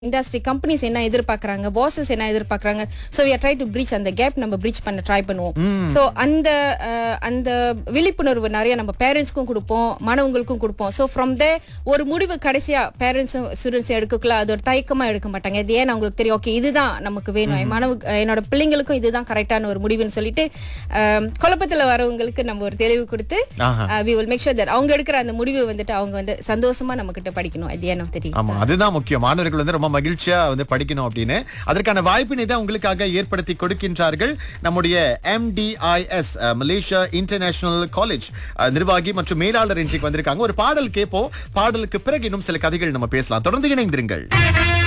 Industry companies என்ன எதிர்பார்க்கறாங்க bosses என்ன எதிர்பார்க்கறாங்க so we try to breach அந்த கேப் நம்ம பிரீச் பண்ண ட்ரை பண்ணுவோம் ஸோ அந்த அஹ், அந்த விழிப்புணர்வு நிறைய நம்ம பேரண்ட்ஸ்க்கும் கொடுப்போம் மாணவங்களுக்கும் கொடுப்போம் ஸோ ஃப்ரம் தே ஒரு முடிவு கடைசியா பேரண்ட்ஸும் ஸ்டூடெண்ட்ஸ் எடுக்கல அது ஒரு தயக்கமா எடுக்க மாட்டாங்க இது ஏன் அவங்களுக்கு தெரியும் ஓகே இதுதான் நமக்கு வேணும் என் மாணவ என்னோட பிள்ளைங்களுக்கும் இதுதான் கரெக்டான ஒரு முடிவுன்னு சொல்லிட்டு அஹ், குழப்பத்துல வரவங்களுக்கு நம்ம ஒரு தெளிவு கொடுத்து ஆஹா. We will make sure that அவங்க எடுக்கிற அந்த முடிவு வந்துட்டு அவங்க வந்து சந்தோஷமா நம்ம கிட்ட படிக்கணும் at the end of the day ஆமா அதுதான் முக்கியம் மாணவர்கள் வந்து ரொம்ப மகிழ்ச்சியா வந்து படிக்கணும் அப்படின்னு அதற்கான வாய்ப்பினை தான் உங்களுக்காக ஏற்படுத்தி கொடுக்கின்றார்கள் நம்முடைய எம்டிஐஎஸ் மலேசியா இன்டர்நேஷனல் காலேஜ் நிர்வாகி மற்றும் மேலாளர் இன்றைக்கு வந்திருக்காங்க ஒரு பாடல் கேட்போம் பாடலுக்கு பிறகு இன்னும் சில கதைகள் நம்ம பேசலாம் தொடர்ந்து இணைந்திருங்கள்